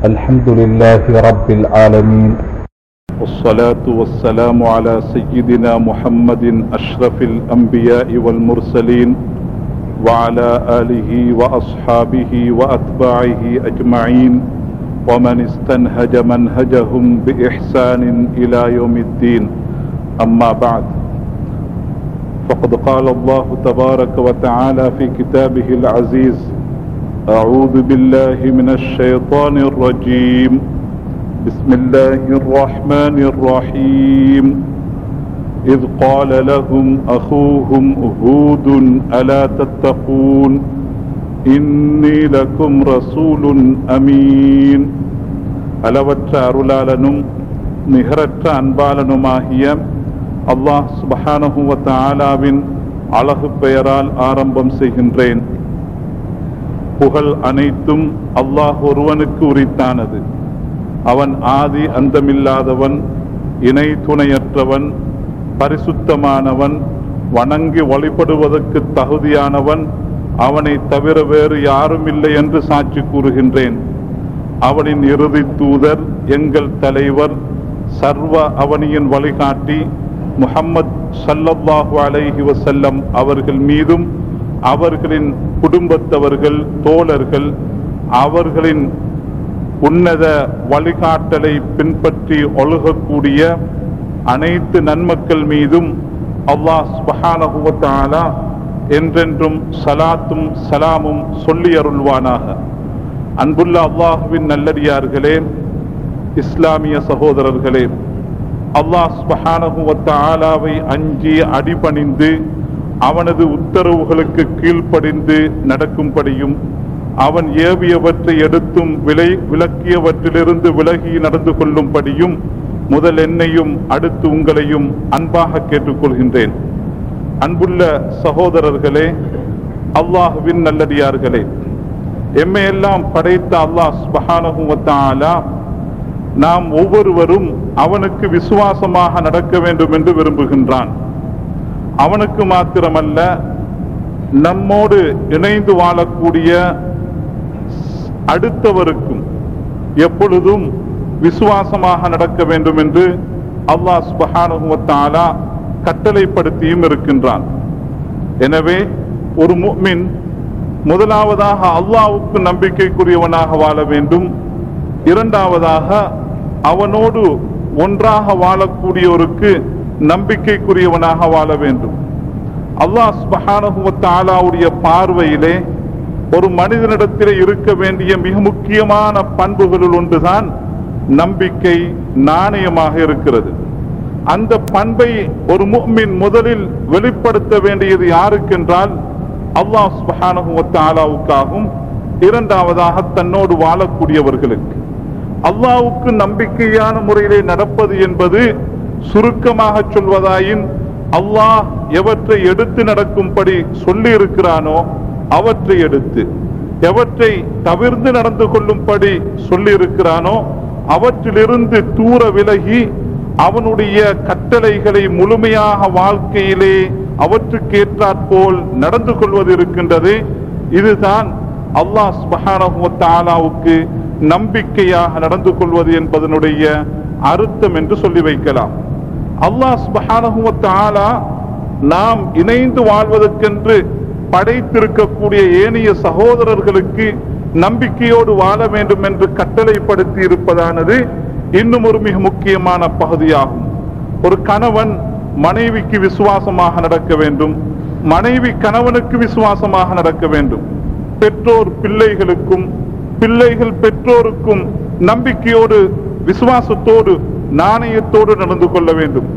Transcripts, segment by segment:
الحمد لله رب العالمين والصلاة والسلام على سيدنا محمد أشرف الأنبياء والمرسلين وعلى آله وأصحابه وأتباعه أجمعين ومن استنهج منهجهم بإحسان إلى يوم الدين أما بعد فقد قال الله تبارك وتعالى في كتابه العزيز أعوذ بالله من الشيطان الرجيم بسم الله الرحمن الرحيم إذ قال لهم أخوهم هود ألا تتقون إني لكم رسول أمين அளவற்ற அருளாளனும் நிகரற்ற அன்பாளனுமாகிய அல்லாஹ் சுபஹானஹு வ தஆலாவின் அழகு பெயரால் ஆரம்பம் செய்கின்றேன் புகழ் அனைத்தும் அல்லாஹ் ஒருவனுக்கு உரித்தானது அவன் ஆதி அந்தமில்லாதவன் இணை துணையற்றவன் பரிசுத்தமானவன் வணங்கி வழிபடுவதற்கு தகுதியானவன் அவனை தவிர வேறு யாரும் இல்லை என்று சாட்சி கூறுகின்றேன் அவனின் இறுதி தூதர் எங்கள் தலைவர் சர்வ அவனியின் வழிகாட்டி முஹம்மத் ஸல்லல்லாஹு அலைஹி வஸல்லம் அவர்கள் மீதும் அவர்களின் குடும்பத்தவர்கள் தோழர்கள் அவர்களின் உன்னத வழிகாட்டலை பின்பற்றி ஒழுகக்கூடிய அனைத்து நன்மக்கள் மீதும் அல்லாஹ் சுபஹானஹு வ தஆலா என்றென்றும் சலாத்தும் சலாமும் சொல்லி அருள்வானாக அன்புள்ள அல்லாஹுவின் நல்லடியார்களே இஸ்லாமிய சகோதரர்களே அல்லாஹ் சுபஹானஹு வ தஆலாவை அஞ்சி அடிபணிந்து அவனது உத்தரவுகளுக்கு கீழ்ப்படிந்து நடக்கும்படியும் அவன் ஏவியவற்றை எடுத்தும் விலை விலக்கியவற்றிலிருந்து விலகி நடந்து கொள்ளும்படியும் முதல் என்னையும் அடுத்து உங்களையும் அன்பாக கேட்டுக்கொள்கின்றேன் அன்புள்ள சகோதரர்களே அல்லாஹுவின் நல்லடியார்களே எம்மையெல்லாம் படைத்த அல்லாஹ் சுபஹானஹு வ தஆலா நாம் ஒவ்வொருவரும் அவனுக்கு விசுவாசமாக நடக்க வேண்டும் என்று விரும்புகின்றான் அவனுக்கு மாத்திரமல்ல நம்மோடு இணைந்து வாழக்கூடிய அடுத்தவருக்கும் எப்பொழுதும் விசுவாசமாக நடக்க வேண்டும் என்று அல்லாஹ் சுபஹானஹு வ தஆலா கட்டளைப்படுத்தியும் இருக்கின்றான் எனவே ஒரு முஃமின் முதலாவதாக அல்லாஹ்வுக்கு நம்பிக்கைக்குரியவனாக வாழ வேண்டும் இரண்டாவதாக அவனோடு ஒன்றாக வாழக்கூடியவருக்கு நம்பிக்கைக்குரியவனாக வாழ வேண்டும் அல்லாஹ் சுபஹானஹு வ தஆலாவுடைய பார்வையிலே ஒரு மனிதனிடத்திலே இருக்க வேண்டிய மிக முக்கியமான பண்புகளுள் ஒன்றுதான் நம்பிக்கை நாணயமாக இருக்கிறது அந்த பண்பை ஒரு முஃமின் முதலில் வெளிப்படுத்த வேண்டியது யாருக்கென்றால் அல்லாஹ் சுபஹானஹு வ தஆலாவுக்காகவும் இரண்டாவதாக தன்னோடு வாழக்கூடியவர்களுக்கு அல்லாஹ்வுக்கு நம்பிக்கையான முறையிலே நடப்பது என்பது சுருக்கமாக சொல்வதாயின் அல்லாஹ் எவற்றை எடுத்து நடக்கும்படி சொல்லி இருக்கிறானோ அவற்றை எடுத்து எவற்றை தவிர்ந்து நடந்து கொள்ளும்படி சொல்லி இருக்கிறானோ அவற்றிலிருந்து தூர விலகி அவனுடைய கட்டளைகளை முழுமையாக வாழ்க்கையிலே அவற்றுக்கேற்றாற்போல் நடந்து கொள்வது இருக்கின்றது இதுதான் அல்லாஹ் சுபஹானஹு வ தஆலாவுக்கு நம்பிக்கையாக நடந்து கொள்வது என்பதனுடைய அர்த்தம் என்று சொல்லி வைக்கலாம் அல்லாஹ் சுபஹானஹு வ தஆலா நாம் இணைந்து வாழ்வதற்கென்று படைத்திருக்கக்கூடிய ஏனைய சகோதரர்களுக்கு நம்பிக்கையோடு வாழ வேண்டும் என்று கட்டளைப்படுத்தி இருப்பதானது இன்னும் ஒரு மிக முக்கியமான பகுதியாகும் ஒரு கணவன் மனைவிக்கு விசுவாசமாக நடக்க வேண்டும் மனைவி கணவனுக்கு விசுவாசமாக நடக்க வேண்டும் பெற்றோர் பிள்ளைகளுக்கும் பிள்ளைகள் பெற்றோருக்கும் நம்பிக்கையோடு விசுவாசத்தோடு நாணயத்தோடு நடந்து கொள்ள வேண்டும்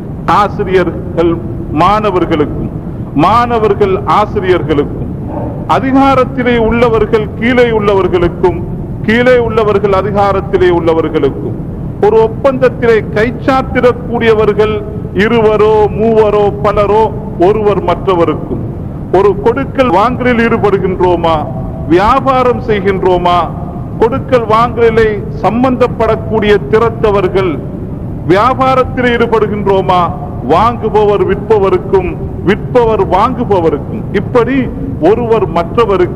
ஆசிரியர்கள் மாணவர்களுக்கும் மாணவர்கள் ஆசிரியர்களுக்கும் அதிகாரத்திலே உள்ளவர்கள் கீழே உள்ளவர்களுக்கும் கீழே உள்ளவர்கள் அதிகாரத்திலே உள்ளவர்களுக்கும் ஒரு ஒப்பந்தத்திலே கைச்சாத்திடக்கூடியவர்கள் இருவரோ மூவரோ பலரோ ஒருவர் மற்றவருக்கும் ஒரு கொடுக்கல் வாங்கலில் ஈடுபடுகின்றோமா வியாபாரம் செய்கின்றோமா கொடுக்கல் வாங்கலிலே சம்பந்தப்படக்கூடிய திறத்தவர்கள் வியாபாரத்தில் ஈடுபடுகின்றோமா வாங்குபவர் விற்பவருக்கும் விற்பவர் வாங்குபவருக்கும் இப்படி ஒருவர் மற்றவருக்கு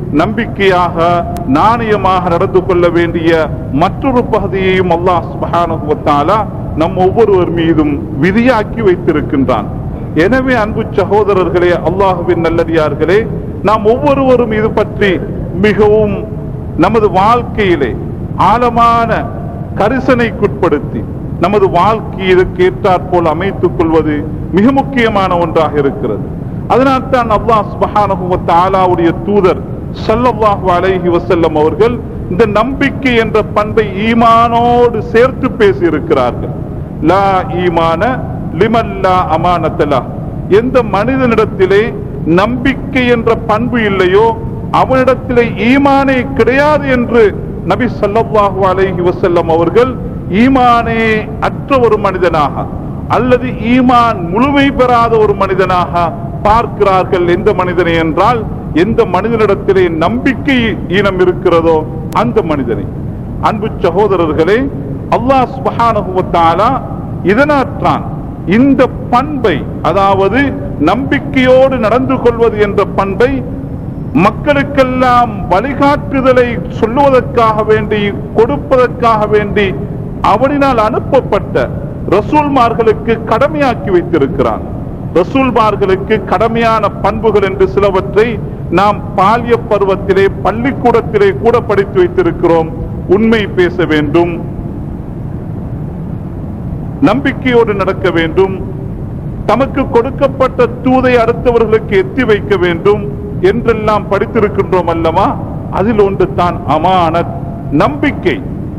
நம்பிக்கையாக நாணயமாக நடந்து கொள்ள வேண்டிய மற்றொரு பகுதியையும் அல்லாஹ் சுப்ஹானஹு வ தஆலா நம் ஒவ்வொருவர் மீதும் விதியாக்கி வைத்திருக்கின்றான் எனவே அன்பு சகோதரர்களே அல்லாஹுவின் நல்லடியார்களே நாம் ஒவ்வொருவரும் இது பற்றி மிகவும் நமது வாழ்க்கையிலே ஆழமான கரிசனைக்குட்படுத்தி நமது வாழ்க்கையை இதற்கு ஏற்றாற்போல் அமைத்துக் கொள்வது மிக முக்கியமான ஒன்றாக இருக்கிறது அதனால் தான் அல்லாஹ் சுப்ஹானஹு வ தஆலாவுடைய தூதர் ஸல்லல்லாஹு அலைஹி வஸல்லம் அவர்கள் இந்த நம்பிக்கை என்ற பண்பை ஈமானோடு சேர்த்து பேசி இருக்கிறார்கள் லா ஈமான லிமன் லா அமானத்தலா எந்த மனிதனிடத்திலே நம்பிக்கை என்ற பண்பு இல்லையோ அவனிடத்திலே ஈமானே கிடையாது என்று நபி ஸல்லல்லாஹு அலைஹி வஸல்லம் அவர்கள் ஈமானே அற்ற ஒரு மனிதனாக அல்லது ஈமான் முழுமை பெறாத ஒரு மனிதனாக பார்க்கிறார்கள் எந்த மனிதனை என்றால் எந்த மனிதனிடத்திலே நம்பிக்கை ஈனம் இருக்கிறதோ அந்த மனிதனை அன்பு சகோதரர்களே அல்லாஹ் சுப்ஹானஹு வ தஆலா இதனாற்றான் இந்த பண்பை அதாவது நம்பிக்கையோடு நடந்து கொள்வது என்ற பண்பை மக்களுக்கெல்லாம் வழிகாட்டுதலை சொல்லுவதற்காக வேண்டி கொடுப்பதற்காக வேண்டி அவனினால் அனுப்பப்பட்ட ரசூல்மார்களுக்கு கடமையாக்கி வைத்திருக்கிறான் ரசூல்மார்களுக்கு கடமையான பண்புகள் என்று சிலவற்றை நாம் பால்ய பருவத்திலே பள்ளிக்கூடத்திலே கூட படித்து வைத்திருக்கிறோம் உண்மை பேச வேண்டும் நம்பிக்கையோடு நடக்க வேண்டும் தமக்கு கொடுக்கப்பட்ட தூதை அடுத்தவர்களுக்கு எத்தி வைக்க வேண்டும் என்றெல்லாம் படித்திருக்கின்றோம் அல்லவா அதில் ஒன்று தான் அமானத் நம்பிக்கை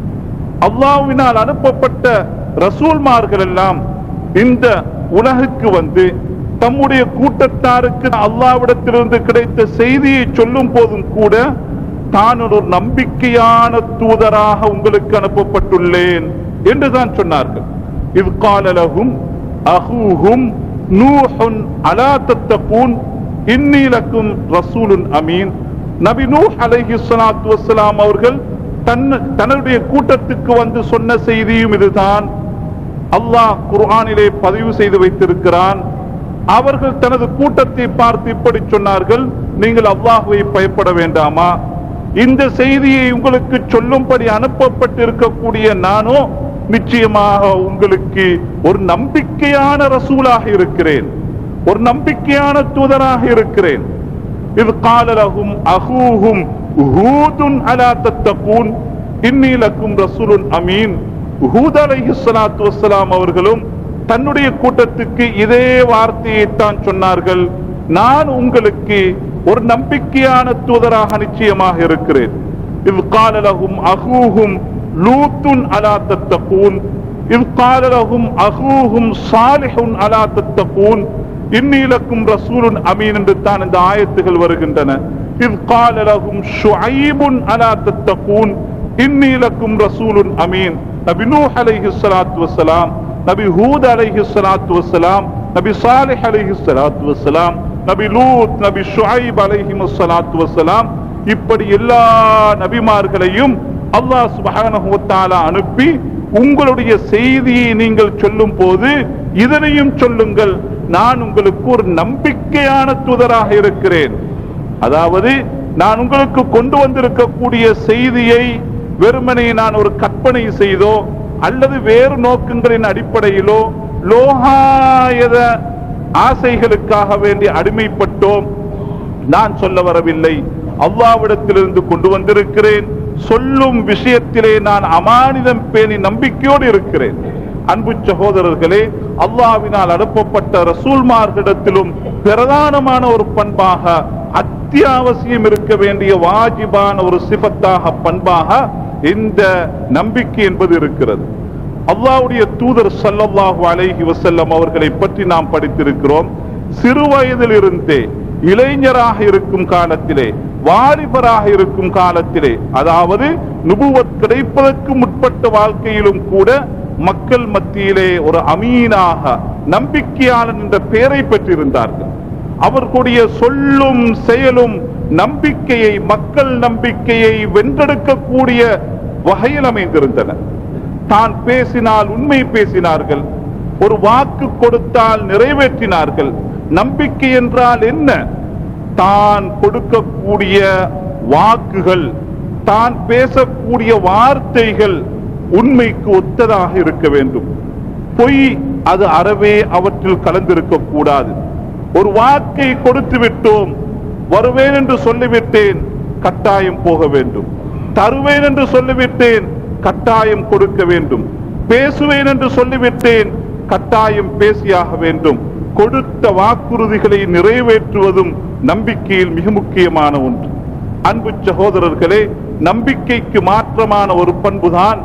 அல்லாஹ்வினால் அனுப்பப்பட்ட ரசூல்மார்கள் எல்லாம் இந்த உலகுக்கு வந்து தம்முடைய கூட்டத்தாருக்கு அல்லாவிடத்திலிருந்து கிடைத்த செய்தியை சொல்லும் போதும் கூட தான் ஒரு நம்பிக்கையான தூதராக உங்களுக்கு அனுப்பப்பட்டுள்ளேன் என்றுதான் சொன்னார்கள் இது காலலகும் அஹூஹும் நூஹுன் அலா தத்தகூன் இன்னி லக்கும் ரசூலுன் அமீன் நபி நூஹ் அலைஹி ஸலாத்து வஸ்ஸலாம் அவர்கள் தன் தன்னுடைய கூட்டத்துக்கு வந்து சொன்ன செய்தியும் இதுதான் அல்லாஹ் குர்ஆனிலே பதிவு செய்து வைத்திருக்கிறான் அவர்கள் தனது கூட்டத்தை பார்த்து இப்படி சொன்னார்கள் நீங்கள் அல்லாஹ்வை பயப்பட வேண்டாமா இந்த செய்தியை உங்களுக்கு சொல்லும்படி அனுப்பப்பட்டிருக்கக்கூடிய நானோ நிச்சயமாக உங்களுக்கு ஒரு நம்பிக்கையான ரசூலாக இருக்கிறேன் ஒரு நம்பிக்கையான தூதராக இருக்கிறேன் இது காலலகும் அகூஹும் ஹூதுன் அலா தத்தகூன் இன்னி லக்கும் ரசூலுன் அமீன் ஹூத் அலைஹி ஸலாத்து வஸ்ஸலாம் அவர்களும் தன்னுடைய கூட்டத்துக்கு இதே வார்த்தையை தான் சொன்னார்கள் நான் உங்களுக்கு ஒரு நம்பிக்கையான தூதராக நிச்சயமாக இருக்கிறேன் இது காலலகும் அகூஹும் லூத்துன் அலா தத்தகூன் இது காலலகும் அகூஹும் சாலிஹுன் அலா தத்தகூன் இன்னிலக்கும் ரசூலுன் அமீன் என்று தான் இந்த ஆயத்துகள் வருகின்றன இது காலலகும் ஷுஐபுன் அலா தத்தகூன் இன்னிலக்கும் ரசூலுன் அமீன் நபி நூஹ் அலைஹி ஸலாத்து வஸ்ஸலாம் நபி ஹூத் அலைஹி ஸலாத்து வஸ்ஸலாம் நபி சாலிஹ் அலைஹி ஸலாத்து வஸ்ஸலாம் நபி லூத் நபி ஷுஐப் அலைஹி ஸலாத்து வஸ்ஸலாம் இப்படி எல்லா நபிமார்களையும் அல்லாஹ் சுப்ஹானஹு வ தஆலா அனுப்பி உங்களுடைய செய்தியை நீங்கள் சொல்லும் போது இதனையும் சொல்லுங்கள் நான் உங்களுக்கு ஒரு நம்பிக்கையான தூதராக இருக்கிறேன் அதாவது நான் உங்களுக்கு கொண்டு வந்திருக்கக்கூடிய செய்தியை வெறுமனே நான் ஒரு கற்பனை செய்தோ அல்லது வேறு நோக்கங்களின் அடிப்படையிலோ லோகாயத ஆசைகளுக்காக வேண்டி அடிமைப்பட்டோம் நான் சொல்ல வரவில்லை அல்லாவிடத்திலிருந்து கொண்டு வந்திருக்கிறேன் சொல்லும் விஷயத்திலே நான் அமானிதம் பேணி நம்பிக்கையோடு இருக்கிறேன் அன்பு சகோதரர்களே அல்லாவினால் அனுப்பப்பட்ட ரசூல்மார்களிடத்திலும் பிரதானமான ஒரு பண்பாக அத்தியாவசியம் இருக்க வேண்டிய வாஜிபான ஒரு சிபத்தாக பண்பாக இந்த நம்பிக்கை என்பது இருக்கிறது அல்லாஹ்வுடைய தூதர் ஸல்லல்லாஹு அலைஹி வஸல்லம் அவர்களை பற்றி நாம் படித்திருக்கிறோம் சிறு வயதிலிருந்தே இளைஞராக இருக்கும் காலத்திலே வாலிபராக இருக்கும் காலத்திலே அதாவது நுபுவத் கிடைப்பதற்கு முற்பட்ட வாழ்க்கையிலும் கூட மக்கள் மத்தியிலே ஒரு அமீனாக நம்பிக்கையாளன் என்ற பெயரை பெற்றிருந்தார்கள் அவர்களுடைய சொல்லும் செயலும் நம்பிக்கையை மக்கள் நம்பிக்கையை வென்றெடுக்கக்கூடிய வகையில் அமைந்திருந்தன தான் பேசினால் உண்மை பேசினார்கள் ஒரு வாக்கு கொடுத்தால் நிறைவேற்றினார்கள் நம்பிக்கை என்றால் என்ன தான் கொடுக்கக்கூடிய வாக்குகள் தான் பேசக்கூடிய வார்த்தைகள் உண்மைக்கு ஒத்ததாக இருக்க வேண்டும் பொய் அது அறவே அவற்றில் கலந்திருக்க கூடாது ஒரு வாக்கை கொடுத்து விட்டோம் வருவேன் என்று சொல்லிவிட்டேன் கட்டாயம் போக வேண்டும் தருவேன் என்று சொல்லிவிட்டேன் கட்டாயம் கொடுக்க வேண்டும் பேசுவேன் என்று சொல்லிவிட்டேன் கட்டாயம் பேசியாக வேண்டும் கொடுத்த வாக்குறுதிகளை நிறைவேற்றுவதும் நம்பிக்கையில் மிக முக்கியமான ஒன்று அன்பு சகோதரர்களே நம்பிக்கைக்கு மாற்றமான ஒரு பண்புதான்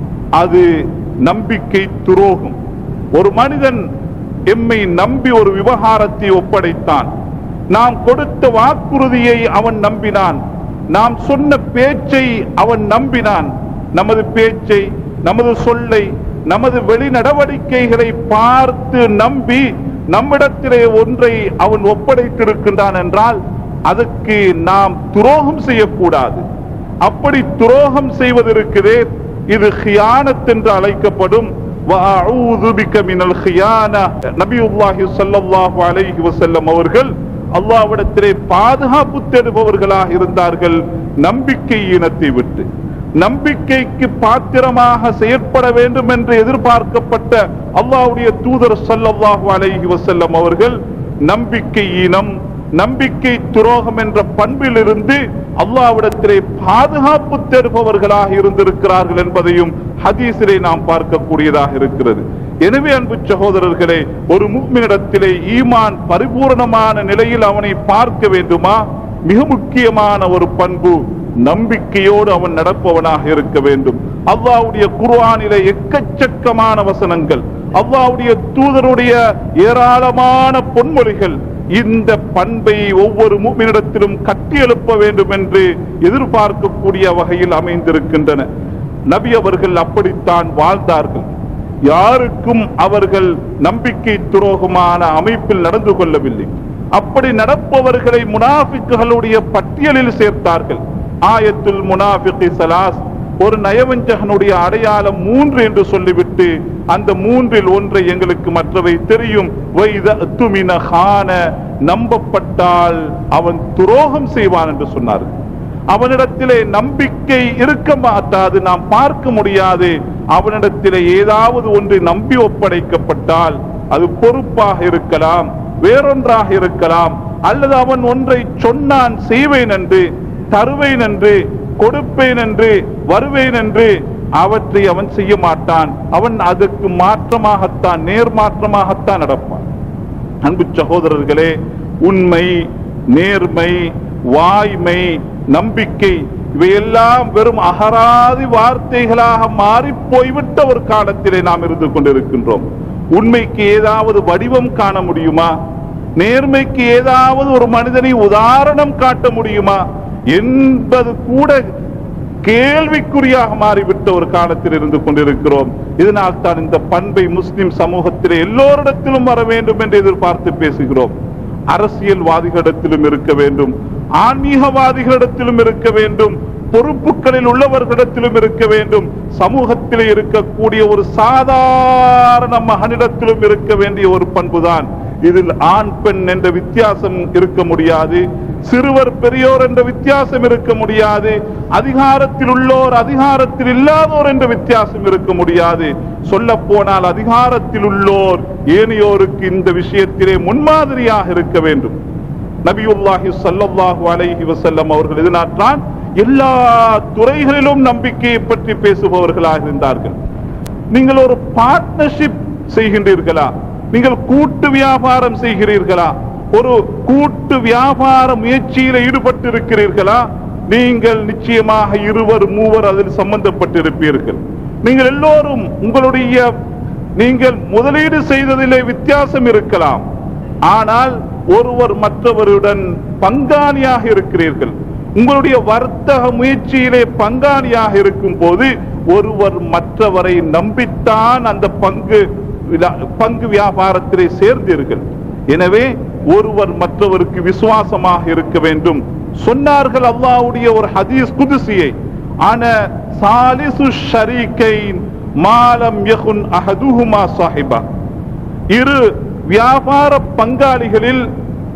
அது நம்பிக்கை துரோகம் ஒரு மனிதன் எம்மை நம்பி ஒரு விவகாரத்தை ஒப்படைத்தான் நாம் கொடுத்த வாக்குறுதியை அவன் நம்பினான் நாம் சொன்ன பேச்சை அவன் நம்பினான் நமது பேச்சை நமது சொல்லை நமது வெளி நடவடிக்கைகளை பார்த்து நம்பி நம்மிடத்திலே ஒன்றை அவன் ஒப்படைத்திருக்கின்றான் என்றால் அதற்கு நாம் துரோகம் செய்யக்கூடாது அப்படி துரோகம் செய்வதற்குதே இது ஹியானத் என்று அழைக்கப்படும் وَأَعُوذُ بِكَ مِنَ الْخِيَانَةِ நபியுல்லாஹி ஸல்லல்லாஹு அலைஹி வஸல்லம் அவர்கள் அல்லாஹ்விடத்திலே பாதுகாப்பு தேடுபவர்களாக இருந்தார்கள் நம்பிக்கை இனத்தை விட்டு நம்பிக்கைக்கு பாத்திரமாக செயற்பட வேண்டும் என்று எதிர்பார்க்கப்பட்ட அல்லாஹ்வுடைய தூதர் ஸல்லல்லாஹு அலைஹி வஸல்லம் அவர்கள் நம்பிக்கை ஈனம் நம்பிக்கை துரோகம் என்ற பண்பிலிருந்து அல்லாவிடத்திலே பாதுகாப்பு தேடுபவர்களாக இருந்திருக்கிறார்கள் என்பதையும் ஹதீஸிலே நாம் பார்க்கக்கூடியதாக இருக்கிறது எனவே அன்பு சகோதரர்களே ஒரு முக்மினிடத்திலே ஈமான் பரிபூரணமான நிலையில் அவனை பார்க்க வேண்டுமா மிக முக்கியமான ஒரு பண்பு நம்பிக்கையோடு அவன் நடப்பவனாக இருக்க வேண்டும் அல்லாவுடைய குர்ஆனிலே எக்கச்சக்கமான வசனங்கள் அல்லாவுடைய தூதருடைய ஏராளமான பொன்மொழிகள் இந்த பண்பை ஒவ்வொரு மூமினிடத்திலும் கட்டியெழுப்ப வேண்டும் என்று எதிர்பார்க்கக்கூடிய வகையில் அமைந்திருக்கின்றன நபி அவர்கள் அப்படித்தான் வாழ்ந்தார்கள் யாருக்கும் அவர்கள் நம்பிக்கை துரோகமான அமைப்பில் நடந்து கொள்ளவில்லை அப்படி நடப்பவர்களை முனாஃபிக்குகளுடைய பட்டியலில் சேர்த்தார்கள் ஆயத்துல் முனாஃபிகி சலாஸ் ஒரு நயவஞ்சகனுடைய அடையாளம் மூன்று என்று சொல்லிவிட்டு அந்த மூன்றில் ஒன்றை எங்களுக்கு மற்றவை தெரியும் வைத துமின ஹான நம்பப்பட்டால் அவன் துரோகம் செய்வான் என்று சொன்னார்கள் அவனிடத்திலே நம்பிக்கை இருக்க மாட்டாது நாம் பார்க்க முடியாது அவனிடத்திலே ஏதாவது ஒன்று நம்பி ஒப்படைக்கப்பட்டால் அது பொறுப்பாக இருக்கலாம் வேறொன்றாக இருக்கலாம் அல்லது அவன் ஒன்றை சொன்னான் செய்வேன் என்று தருவேன் என்று கொடுப்பேன் என்று வருவேன் என்று அவற்றை அவன் செய்ய மாட்டான் அவன் அதற்கு மாற்றமாகத்தான் நேர்மாற்றமாகத்தான் நடப்பான் அன்பு சகோதரர்களே உண்மை நேர்மை வாய்மை நம்பிக்கை இவையெல்லாம் வெறும் அகராதி வார்த்தைகளாக மாறி போய்விட்ட ஒரு காலத்திலே நாம் இருந்து கொண்டிருக்கின்றோம் உண்மைக்கு ஏதாவது வடிவம் காண முடியுமா நேர்மைக்கு ஏதாவது ஒரு மனிதனை உதாரணம் காட்ட முடியுமா என்பது கூட கேள்விக்குறியாக மாறிவிட்ட ஒரு காலத்தில் இருந்து கொண்டிருக்கிறோம் இதனால் தான் இந்த பண்பை முஸ்லிம் சமூகத்திலே எல்லோரிடத்திலும் வர வேண்டும் என்று எதிர்பார்த்து பேசுகிறோம் அரசியல்வாதிகளிடத்திலும் இருக்க வேண்டும் ஆன்மீகவாதிகளிடத்திலும் இருக்க வேண்டும் பொறுப்புகளில் உள்ளவர்களிடத்திலும் இருக்க வேண்டும் சமூகத்திலே இருக்கக்கூடிய ஒரு சாதாரண மகனிடத்திலும் இருக்க வேண்டிய ஒரு பண்புதான் இதில் ஆண் பெண் என்ற வித்தியாசம் இருக்க முடியாது சிறுவர் பெரியோர் என்ற வித்தியாசம் இருக்க முடியாது அதிகாரத்தில் உள்ளோர் அதிகாரத்தில் இல்லாதோர் என்ற வித்தியாசம் இருக்க முடியாது சொல்ல போனால் அதிகாரத்தில் உள்ளோர் ஏனையோருக்கு இந்த விஷயத்திலே முன்மாதிரியாக இருக்க வேண்டும் நபியுல்லாஹி ஸல்லல்லாஹு அலைஹி வஸல்லம் அவர்கள் இதனாற்றான் எல்லா துறைகளிலும் நம்பிக்கையை பற்றி பேசுபவர்களாக இருந்தார்கள் நீங்கள் ஒரு பார்ட்னர்ஷிப் செய்கின்றீர்களா நீங்கள் கூட்டு வியாபாரம் செய்கிறீர்களா ஒரு கூட்டு வியாபார முயற்சியில் ஈடுபட்டு இருக்கிறீர்களா நீங்கள் நிச்சயமாக இருவர் மூவர் அதில் சம்பந்தப்பட்டிருப்பீர்கள் நீங்கள் எல்லோரும் உங்களுடைய நீங்கள் முதலீடு செய்ததிலே வித்தியாசம் இருக்கலாம் ஆனால் ஒருவர் மற்றவருடன் பங்காளியாக இருக்கிறீர்கள் உங்களுடைய வர்த்தக முயற்சியிலே பங்காளியாக இருக்கும் போது ஒருவர் மற்றவரை நம்பித்தான் அந்த பங்கு விலா- பங்கு வியாபாரத்திலே சேர்ந்தீர்கள் எனவே ஒருவர் மற்றவருக்கு விசுவாசமாக இருக்க வேண்டும் சொன்னார்கள் அல்லாஹ்வுடைய ஒரு ஹதீஸ் குதுசியை ஆன சாலிசு ஷரீக்கைன் மாலம் யகுன் அஹதுஹுமா சாஹிபா இரு வியாபார பங்காளிகளில்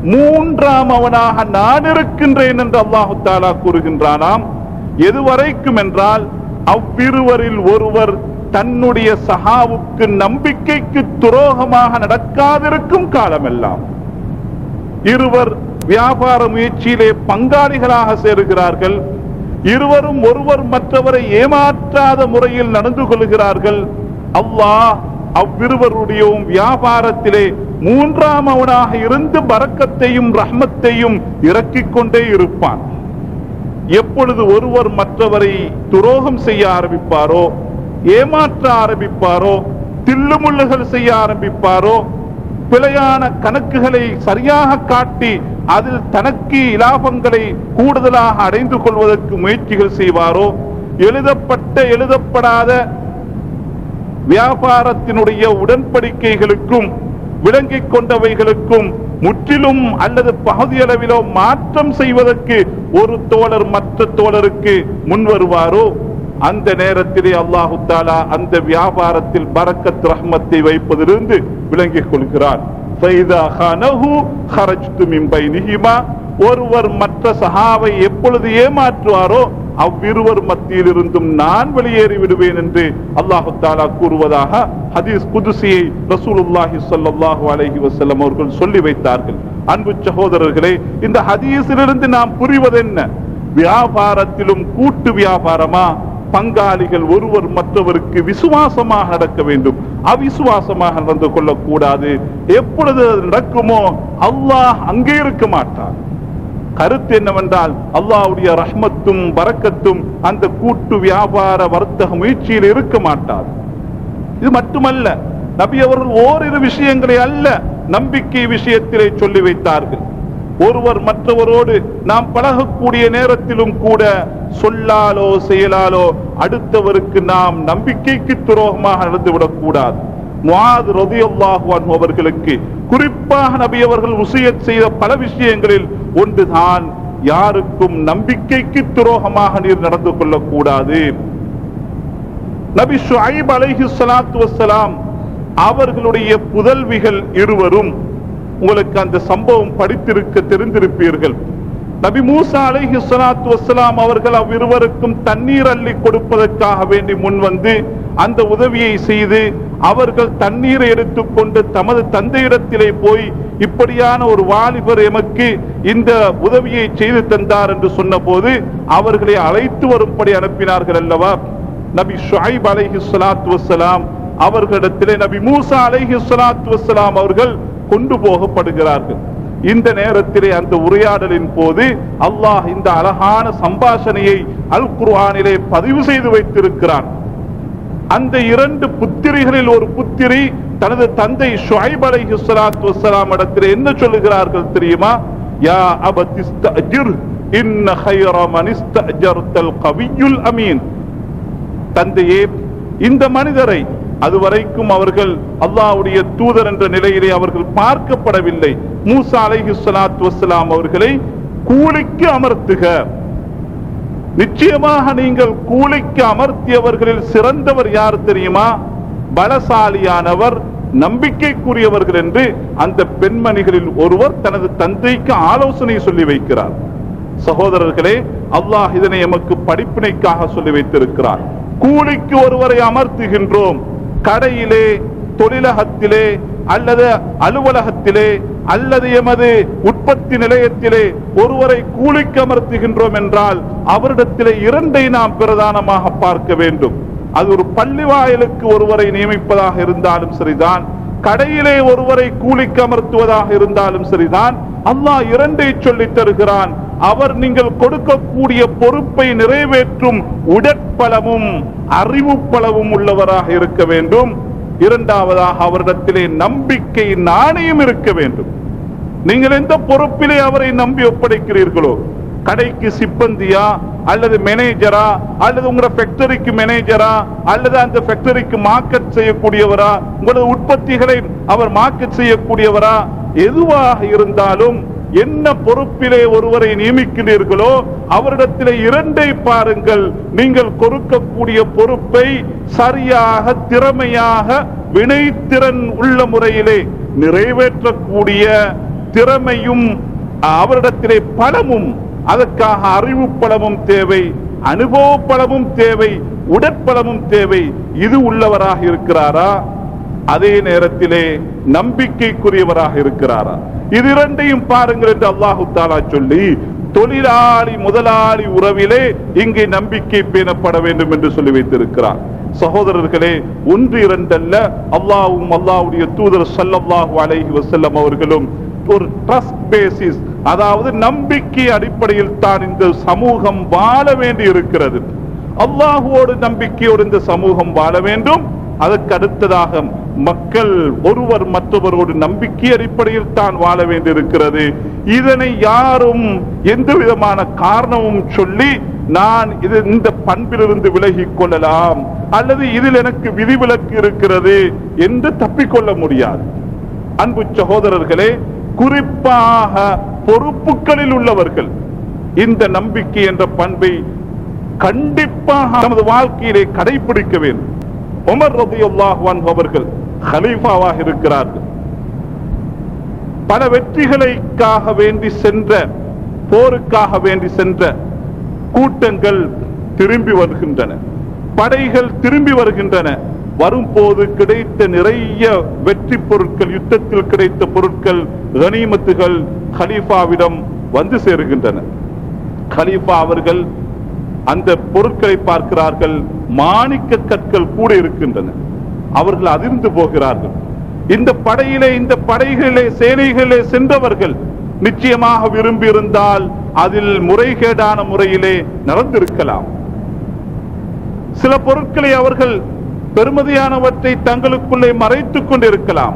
மூன்றாம் அவனாக நான் இருக்கின்றேன் என்று அல்லாஹு தாலா கூறுகின்றானாம் எதுவரைக்கும் என்றால் அவ்விருவரில் ஒருவர் தன்னுடைய சகாவுக்கு நம்பிக்கைக்கு துரோகமாக நடக்காதிருக்கும் காலமெல்லாம் இருவர் வியாபார முயற்சியிலே பங்காளிகளாக சேருகிறார்கள் இருவரும் ஒருவர் மற்றவரை ஏமாற்றாத முறையில் நடந்து கொள்கிறார்கள் அல்லாஹ் அவ்விருவருடையும் வியாபாரத்திலே மூன்றாம் அவனாக இருந்து பரக்கத்தையும் ரஹ்மத்தையும் இறக்கிக் கொண்டே இருப்பான் எப்பொழுது ஒருவர் மற்றவரை துரோகம் செய்ய ஆரம்பிப்பாரோ ஏமாற்ற ஆரம்பிப்பாரோ தில்லுமுள்ளுகள் செய்ய ஆரம்பிப்பாரோ பிழையான கணக்குகளை சரியாக காட்டி அதில் தனக்கு இலாபங்களை கூடுதலாக அடைந்து கொள்வதற்கு முயற்சிகள் செய்வாரோ எழுதப்பட்ட எழுதப்படாத வியாபாரத்தினுடைய உடன்படிக்கைகளுக்கும் விளங்கிக் கொண்டவைகளுக்கும் முற்றிலும் அல்லது பகுதியளவிலோ மாற்றம் செய்வதற்கு ஒரு தோழர் மற்ற தோழருக்கு முன் வருவாரோ அந்த நேரத்திலே அல்லாஹு தாலா அந்த வியாபாரத்தில் பரக்கத் ரஹ்மத்தை வைப்பதிலிருந்து விளங்கிக் கொள்கிறார் فَإِذَا خَانَهُ خَرَجْتُ مِنْ بَيْنِهِمَا ஒருவர் மற்ற சஹாவை எப்பொழுது ஏமாற்றுவாரோ அவ்விருவர் மத்தியிலிருந்தும் நான் வெளியேறி விடுவேன் என்று அல்லாஹு தாலா கூறுவதாக ஹதீஸ் குதுசியை ரசூலுல்லாஹி ஸல்லல்லாஹு அலைஹி வஸல்லம் அவர்கள் சொல்லி வைத்தார்கள் அன்பு சகோதரர்களே இந்த ஹதீஸிலிருந்து நாம் புரிவதென்ன வியாபாரத்திலும் கூட்டு வியாபாரமா பங்காளிகள் ஒருவர் மற்றவருக்கு விசுவாசமாக நடக்க வேண்டும் அவிசுவாசமாக நடந்து கொள்ளக்கூடாது எப்பொழுது அது நடக்குமோ அல்லாஹ் அங்கே இருக்க மாட்டான் கருத்து என்னவென்றால் அல்லாஹ்வுடைய ரஹ்மத்தும் பரக்கத்தும் அந்த கூட்டு வியாபார வர்த்தக முயற்சியில் இருக்க மாட்டார் இது மட்டுமல்ல நபி அவர்கள் ஓரிரு விஷயங்களை அல்ல நம்பிக்கை விஷயத்திலே சொல்லி வைத்தார்கள் ஒருவர் மற்றவரோடு நாம் பழகக்கூடிய நேரத்திலும் கூட சொல்லாலோ செயலாலோ அடுத்தவருக்கு நாம் நம்பிக்கைக்கு துரோகமாக நடந்துவிடக் கூடாது முஆத் ரலியல்லாஹு அன்ஹு அவர்களுக்கு குறிப்பாக நபி அவர்கள் உசியத் செய்த பல விஷயங்களில் ஒன்றுதான் யாருக்கும் நம்பிக்கைக்கு துரோகமாக நீர் நடந்து கொள்ளக்கூடாது நபி ஷுஐப் அலைஹி ஸலாத்து வஸ்ஸலாம் அவர்களுடைய புதல்விகள் இருவரும் உங்களுக்கு அந்த சம்பவம் படித்திருக்க தெரிந்திருப்பீர்கள் நபி மூசா அலைஹி ஸலாத்து வஸ்ஸலாம் அவர்கள் அவ்விருவருக்கும் தண்ணீர் அள்ளி கொடுப்பதற்காக வேண்டி முன் வந்து அந்த உதவியை செய்து அவர்கள் தண்ணீரை எடுத்துக்கொண்டு தமது தந்தையிடத்திலே போய் இப்படியான ஒரு வாலிபர் எமக்கு இந்த உதவியை செய்து தந்தார் என்று சொன்னபோது அவர்களை அழைத்து வரும்படி அனுப்பினார்கள் அல்லவா நபி ஷுஐப் அலைஹி ஸலாத்து வஸ்ஸலாம் அவர்களிடத்திலே நபி மூசா அலைஹி ஸலாத்து வஸ்ஸலாம் அவர்கள் கொண்டு போகப்படுகிறார்கள் இந்த நேரத்திலே அந்த உரையாடலின் போது அல்லாஹ் இந்த அழகான சம்பாஷணையை அல் குர்ஆனிலே பதிவு செய்து வைத்திருக்கிறான் அந்த இரண்டு புத்திரிகளில் ஒரு புத்திரி தனது தந்தை ஷுஐப் அலைஹி ஸலாத்து வஸ்ஸலாம் இடத்திலே என்ன சொல்லுகிறார்கள் தெரியுமா யா அபதிஸ்தஜிர் இன்ன خير من استأجرت القوي الأمين தந்தையே இந்த மனிதரை அதுவரைக்கும் அவர்கள் அல்லாஹ்வுடைய தூதர் என்ற நிலையிலே அவர்கள் பார்க்கப்படவில்லை மூசா அலைஹி ஸலாத்து வஸ்ஸலாம் அவர்களை கூலிக்கு அமர்த்துக நிச்சயமாக நீங்கள் கூலிக்கு அமர்த்தியவர்களில் சிறந்தவர் யார் தெரியுமா பலசாலியானவர் நம்பிக்கைக்குரியவர்கள் என்று அந்த பெண்மணிகளில் ஒருவர் தனது தந்தைக்கு ஆலோசனை சொல்லி வைக்கிறார் சகோதரர்களே அல்லாஹ் இதனை எமக்கு படிப்பினைக்காக சொல்லி வைத்திருக்கிறார் கூலிக்கு ஒருவரை அமர்த்துகின்றோம் கடையிலே தொழிலகத்திலே அல்லது அலுவலகத்திலே அல்லது எமது உற்பத்தி நிலையத்திலே ஒருவரை கூலிக்கு அமர்த்துகின்றோம் என்றால் அவரிடத்திலே இரண்டை நாம் பிரதானமாக பார்க்க வேண்டும் அது ஒரு பள்ளி வாயிலுக்கு ஒருவரை நியமிப்பதாக இருந்தாலும் சரிதான் கடையிலே ஒருவரை கூலிக்கு அமர்த்துவதாக இருந்தாலும் சரிதான் அல்லாஹ் இரண்டை சொல்லித் தருகிறான் அவர் நீங்கள் கொடுக்கக்கூடிய பொறுப்பை நிறைவேற்றும் உடற்பலமும் அறிவுப்பலவும் உள்ளவராக இருக்க வேண்டும் இரண்டாவதாக அவரிடத்திலே நம்பிக்கை நாணயம் இருக்க வேண்டும் நீங்கள் எந்த பொறுப்பிலே அவரை நம்பி ஒப்படைக்கிறீர்களோ கடைக்கு சிப்பந்தியா அல்லது மேனேஜரா அல்லது உங்களோட ஃபேக்டரிக்கு மேனேஜரா அல்லது அந்த ஃபேக்டரிக்கு மார்க்கெட் செய்யக்கூடியவரா உங்களது உற்பத்திகளை அவர் மார்க்கெட் செய்யக்கூடியவரா எதுவாக இருந்தாலும் என்ன பொறுப்பிலே ஒருவரை நியமிக்கிறீர்களோ அவரிடத்திலே இரண்டை பாருங்கள் நீங்கள் கொடுக்கக்கூடிய பொறுப்பை சரியாக திறமையாக வினைத்திறன் உள்ள முறையிலே நிறைவேற்றக்கூடிய திறமையும் அவரிடத்திலே பலமும் அதற்காக அறிவு பலமும் தேவை அனுபவ பலமும் தேவை உடற்பலமும் தேவை இது உள்ளவராக இருக்கிறாரா அதே நேரத்திலே நம்பிக்கைக்குரியவராக இருக்கிறாரா இது இரண்டையும் பாருங்கள் என்று அல்லாஹு தாலா சொல்லி தொழிலாளி முதலாளி உறவிலே இங்கே நம்பிக்கை பேணப்பட வேண்டும் என்று சொல்லி வைத்திருக்கிறார் சகோதரர்களே ஒன்று இரண்டல்ல அல்லாஹ்வும் அல்லாஹ்வுடைய தூதர் ஸல்லல்லாஹு அலைஹி வஸல்லம் அவர்களும் ஒரு ட்ரஸ்ட் பேசிஸ் அதாவது நம்பிக்கை அடிப்படையில் தான் இந்த சமூகம் வாழ வேண்டி இருக்கிறது அல்லாஹுவோடு நம்பிக்கையோடு இந்த சமூகம் வாழ வேண்டும் அதற்கு அடுத்ததாக மக்கள் ஒருவர் மற்றவரோடு நம்பிக்கை அடிப்படையில் தான் வாழ வேண்டியிருக்கிறது இதனை யாரும் எந்த விதமான காரணமும் சொல்லி நான் இது இந்த பண்பிலிருந்து விலகிக் கொள்ளலாம் அல்லது இதில் எனக்கு விதிவிலக்கு இருக்கிறது என்று தப்பிக்கொள்ள முடியாது அன்பு சகோதரர்களே குறிப்பாக பொறுப்புகளில் உள்ளவர்கள் இந்த நம்பிக்கை என்ற பண்பை கண்டிப்பாக நமது வாழ்க்கையிலே கடைபிடிக்க வேண்டும் உமர் ரதியுல்லாஹு அன்ஹு அவர்கள் ஹலீஃபாவாக இருக்கிறார்கள் பல வெற்றிகளுக்காக வேண்டி சென்ற போருக்காக வேண்டி சென்ற கூட்டங்கள் திரும்பி வருகின்றன படைகள் திரும்பி வருகின்றன வரும்போது கிடைத்த நிறைய வெற்றி பொருட்கள் யுத்தத்தில் கிடைத்த பொருட்கள் கனிமத்துகள் ஹலீஃபாவிடம் வந்து சேருகின்றன கலீஃபா அவர்கள் அந்த பொருட்களை பார்க்கிறார்கள் மாணிக்க கற்கள் கூட இருக்கின்றன அவர்கள் அதிர்ந்து போகிறார்கள் இந்த படையிலே இந்த படைகளிலே சேனைகளிலே சென்றவர்கள் நிச்சயமாக விரும்பி இருந்தால் அதில் முறைகேடான முறையிலே நடந்திருக்கலாம் சில பொருட்களை அவர்கள் பெருமதியானவற்றை தங்களுக்குள்ளே மறைத்துக் கொண்டிருக்கலாம்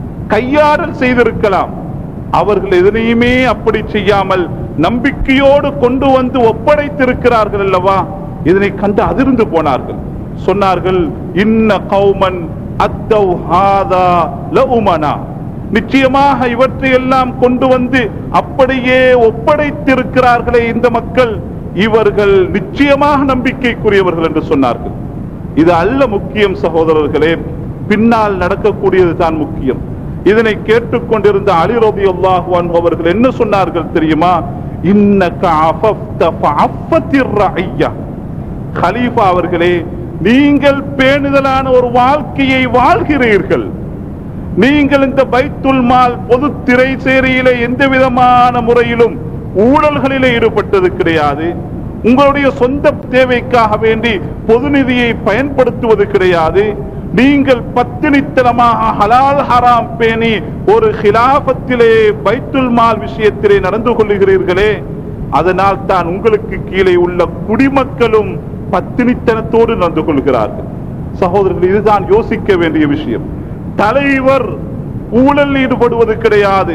கையாடல் செய்திருக்கலாம் அவர்கள் எதனையுமே அப்படி செய்யாமல் நம்பிக்கையோடு கொண்டு வந்து ஒப்படைத்திருக்கிறார்கள் அல்லவா இதனை கண்டு அதிர்ந்து போனார்கள் சொன்னார்கள் இன்ன கௌமன் அத்தவ் ஹாதா லஉமனா நிச்சயமாக இவற்றை எல்லாம் கொண்டு வந்து அப்படியே ஒப்படைத்திருக்கிறார்களே இந்த மக்கள் இவர்கள் நிச்சயமாக நம்பிக்கைக்குரியவர்கள் என்று சொன்னார்கள் இது அல்ல முக்கியம் சகோதரர்களே பின்னால் நடக்கக்கூடியது தான் முக்கியம் இதனை கேட்டுக்கொண்டிருந்த அலி ரலியல்லாஹு அன்ஹு அவர்கள் என்ன சொன்னார்கள் தெரியுமா இன்னக அஃபஃப்த ஃபஅஃபத்திர் ரஅய்யா கலீஃபா அவர்களே நீங்கள் பேணுதலான ஒரு வாழ்க்கையை வாழ்கிறீர்கள் நீங்கள் இந்த பைத்துல் மால் பொது திரை சேரியிலே எந்த விதமான முறையிலும் ஊழல்களிலே ஈடுபட்டது கிடையாது உங்களுடைய சொந்த தேவைக்காக வேண்டி பொது நிதியை பயன்படுத்துவது கிடையாது நீங்கள் பத்தினித்தனமாக ஹலால் ஹராம் பேணி ஒரு ஹிலாபத்திலே பைத்துல் மால் விஷயத்திலே நடந்து கொள்ளுகிறீர்களே அதனால் தான் உங்களுக்கு கீழே உள்ள குடிமக்களும் பத்தினித்தனத்தோடு நடந்து கொள்கிறார்கள் சகோதரர்கள் இதுதான் யோசிக்க வேண்டிய விஷயம் தலைவர் ஊழல் ஈடுபடுவது கிடையாது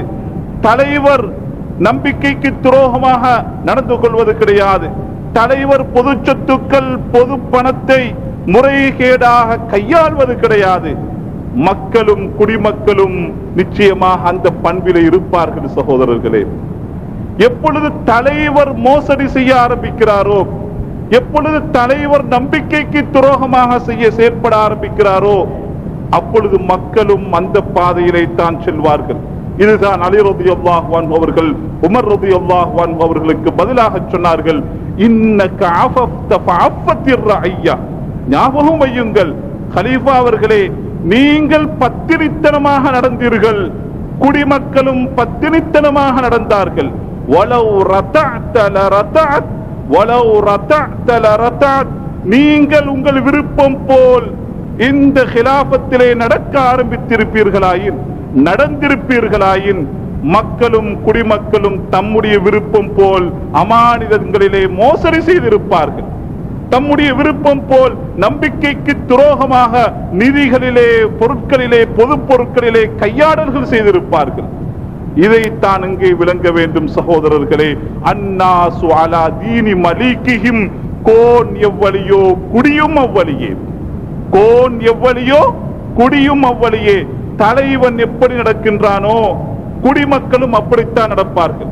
தலைவர் நம்பிக்கைக்கு துரோகமாக நடந்து கொள்வது கிடையாது தலைவர் பொது சொத்துக்கள் பொது பணத்தை முறைகேடாக கையாள்வது கிடையாது மக்களும் குடிமக்களும் நிச்சயமாக அந்த பண்பிலே இருப்பார்கள் சகோதரர்களே எப்பொழுது தலைவர் மோசடி செய்ய ஆரம்பிக்கிறாரோ எப்பொழுது தலைவர் நம்பிக்கைக்கு துரோகமாக செய்ய செயற்பட ஆரம்பிக்கிறாரோ அப்பொழுது மக்களும் அந்த பாதையிலே தான் செல்வார்கள் இதுதான் அலி ரலியல்லாஹு அன்ஹு அவர்கள் உமர் ரலியல்லாஹு அன்ஹு அவர்களுக்கு பதிலாக சொன்னார்கள் இன்னக அஃபஃப்த ஃபஅஃபத்திர் ரஅய்யா ஞாபகம் வையுங்கள் கலீஃபா அவர்களே நீங்கள் பத்திரித்தனமாக நடந்தீர்கள் குடிமக்களும் பத்தினித்தனமாக நடந்தார்கள் வலவு ரதஅத லரதஅத் வலவு ரதஅத லரதஅத் நீங்கள் உங்கள் விருப்பம் போல் இந்த ஹிலாபத்திலே நடக்க ஆரம்பித்திருப்பீர்களாயின் நடந்திருப்பீர்களாயின் மக்களும் குடிமக்களும் தம்முடைய விருப்பம் போல் அமானிதங்களிலே மோசடி செய்திருப்பார்கள் தம்முடைய விருப்பம் போல் நம்பிக்கைக்கு துரோகமாக நிதிகளிலே பொருட்களிலே பொது பொருட்களிலே கையாடல்கள் செய்திருப்பார்கள் இதைத்தான் இங்கே விளங்க வேண்டும் சகோதரர்களே அன்னாசு அலா தீனி மலிகிஹிம் கோன் எவ்வளியோ குடியும் அவ்வளியே கோன் எவ்வளியோ குடியும் அவ்வளியே தலைவன் எப்படி நடக்கின்றானோ குடிமக்களும் அப்படித்தான் நடப்பார்கள்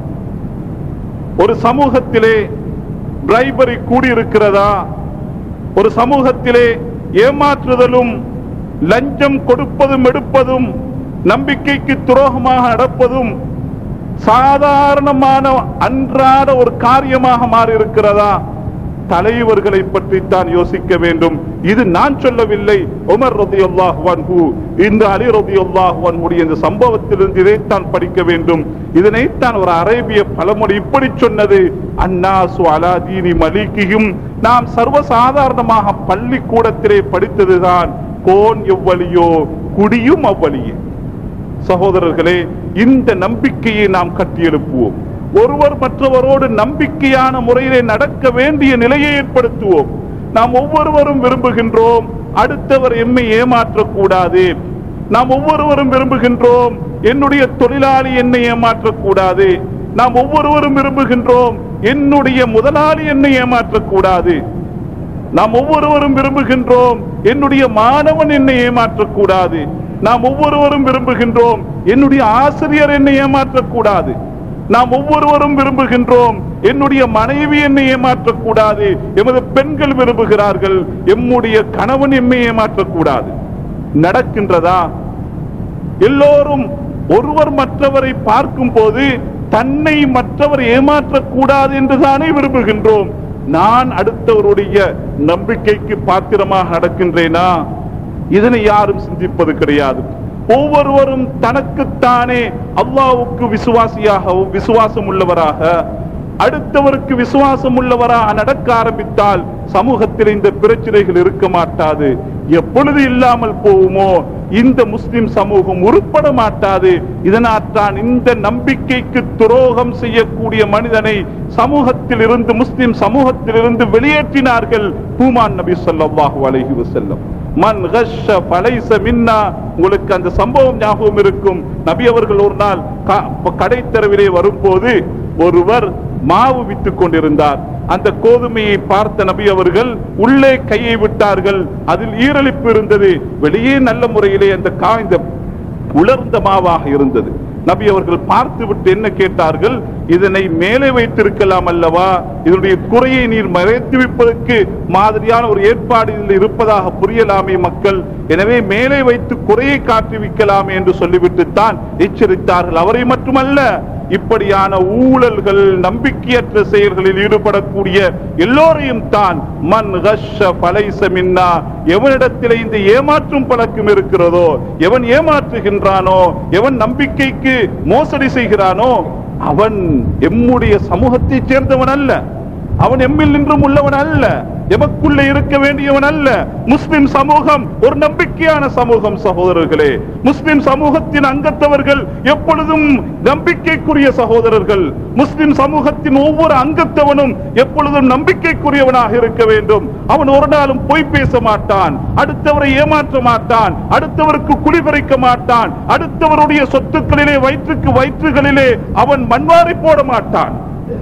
ஒரு சமூகத்திலே பிரைபரி கூடியிருக்கிறதா ஒரு சமூகத்திலே ஏமாற்றுதலும் லஞ்சம் கொடுப்பதும் எடுப்பதும் நம்பிக்கைக்கு துரோகமாக நடப்பதும் சாதாரணமான அன்றாட ஒரு காரியமாக மாறி இருக்கிறதா தலைவர்களை பற்றித்தான் யோசிக்க வேண்டும் இது நான் சொல்லவில்லை உமர் ரதியல்லாஹு அன்ஹு இந்த அலி ரதியல்லாஹு அன்ஹுடைய இந்த சம்பவத்திலிருந்து இதைத்தான் படிக்க வேண்டும் இதனைத்தான் ஒரு அரேபிய பழமொழி இப்படி சொன்னது அன்னாசு அலா தீனி மலிக்கியும் நாம் சர்வசாதாரணமாக பள்ளிக்கூடத்திலே படித்ததுதான் கோன் எவ்வளியோ குடியும் அவ்வளியே சகோதரர்களே இந்த நம்பிக்கையை நாம் கட்டியெழுப்புவோம் ஒருவர் மற்றவரோடு நம்பிக்கையான முறையிலே நடக்க வேண்டிய நிலையை ஏற்படுத்துவோம் நாம் ஒவ்வொருவரும் விரும்புகின்றோம் அடுத்தவர் எம்மை ஏமாற்றக்கூடாது நாம் ஒவ்வொருவரும் விரும்புகின்றோம் என்னுடைய தொழிலாளி என்னை ஏமாற்றக்கூடாது நாம் ஒவ்வொருவரும் விரும்புகின்றோம் என்னுடைய முதலாளி என்னை ஏமாற்றக்கூடாது நாம் ஒவ்வொருவரும் விரும்புகின்றோம் என்னுடைய மாணவன் என்னை ஏமாற்றக்கூடாது நாம் ஒவ்வொருவரும் விரும்புகின்றோம் என்னுடைய ஆசிரியர் என்னை ஏமாற்றக்கூடாது நாம் ஒவ்வொருவரும் விரும்புகின்றோம் என்னுடைய மனைவி என்னை ஏமாற்றக்கூடாது எமது பெண்கள் விரும்புகிறார்கள் எம்முடைய கணவன் எம்மை ஏமாற்றக்கூடாது நடக்கின்றதா எல்லோரும் ஒருவர் மற்றவரை பார்க்கும் போது தன்னை மற்றவர் ஏமாற்றக்கூடாது என்றுதானே விரும்புகின்றோம் நான் அடுத்தவருடைய நம்பிக்கைக்கு பாத்திரமாக நடக்கின்றேனா இதனை யாரும் சிந்திப்பது கிடையாது ஒவ்வொருவரும் தனக்குத்தானே அல்லாவுக்கு விசுவாசியாகவும் விசுவாசம் உள்ளவராக அடுத்தவருக்கு விசுவாசம் உள்ளவராக நடக்க ஆரம்பித்தால் சமூகத்தில் இந்த பிரச்சனைகள் இருக்க மாட்டாது எப்பொழுது இல்லாமல் போகுமோ இந்த முஸ்லிம் சமூகம் உருப்பட மாட்டாது இதனால்தான் இந்த நம்பிக்கைக்கு துரோகம் செய்யக்கூடிய மனிதனை சமூகத்தில் இருந்து முஸ்லிம் சமூகத்தில் இருந்து வெளியேற்றினார்கள் பூமான் நபி ஸல்லல்லாஹு அலைஹி வஸல்லம் மன் கஷ்ஷ ஃபலைஸ மின்னா உங்களுக்கு அந்த சம்பவம் ஞாபகம் இருக்கும் நபி அவர்கள் ஒரு நாள் க- கடைத்தெருவிலே வரும்போது ஒருவர் மாவு வித்துக் கொண்டிருந்தார் அந்த கோதுமையை பார்த்த நபி அவர்கள் உள்ளே கையை விட்டார்கள் அதில் ஈரலிப்பு இருந்தது வெளியே நல்ல முறையிலே அந்த காய்ந்த உலர்ந்த மாவாக இருந்தது நபி அவர்கள் பார்த்து விட்டு என்ன கேட்டார்கள் இதனை மேலே வைத்திருக்கலாம் அல்லவா இதனுடைய குறையை நீர் மறைத்து வைப்பதற்கு மாதிரியான ஒரு ஏற்பாடு இதில் இருப்பதாக புரியலாமே மக்கள் எனவே மேலே வைத்து குறையை காட்டுவிக்கலாமே என்று சொல்லிவிட்டு தான் எச்சரித்தார்கள் அவரை மட்டுமல்ல இப்படியான ஊழல்கள் நம்பிக்கையற்ற செயல்களில் ஈடுபடக்கூடிய எல்லோரையும் தான் மன் கஷ்ஷ ஃபலைஸ மின்னா எவனிடத்திலே இந்த ஏமாற்றும் பழக்கம் இருக்கிறதோ எவன் ஏமாற்றுகின்றானோ எவன் நம்பிக்கைக்கு மோசடி செய்கிறானோ அவன் எம்முடைய சமூகத்தைச் சேர்ந்தவன் அல்ல அவன் எம்மில் நின்றும் உள்ளவன் அல்ல எமக்குள்ளே இருக்க வேண்டியவன் அல்ல முஸ்லிம் சமூகம் ஒரு நம்பிக்கையான சமூகம் சகோதரர்களே முஸ்லிம் சமூகத்தின் அங்கத்தவர்கள் எப்பொழுதும் நம்பிக்கைக்குரிய சகோதரர்கள் முஸ்லிம் சமூகத்தின் ஒவ்வொரு அங்கத்தவனும் எப்பொழுதும் நம்பிக்கைக்குரியவனாக இருக்க வேண்டும் அவன் ஒரு நாளும் பொய் பேச மாட்டான் அடுத்தவரை ஏமாற்ற மாட்டான் அடுத்தவருக்கு குளிபறிக்க மாட்டான் அடுத்தவருடைய சொத்துக்களிலே வயிற்றுக்கு வயிற்றுகளிலே அவன் மண்வாரி போட மாட்டான்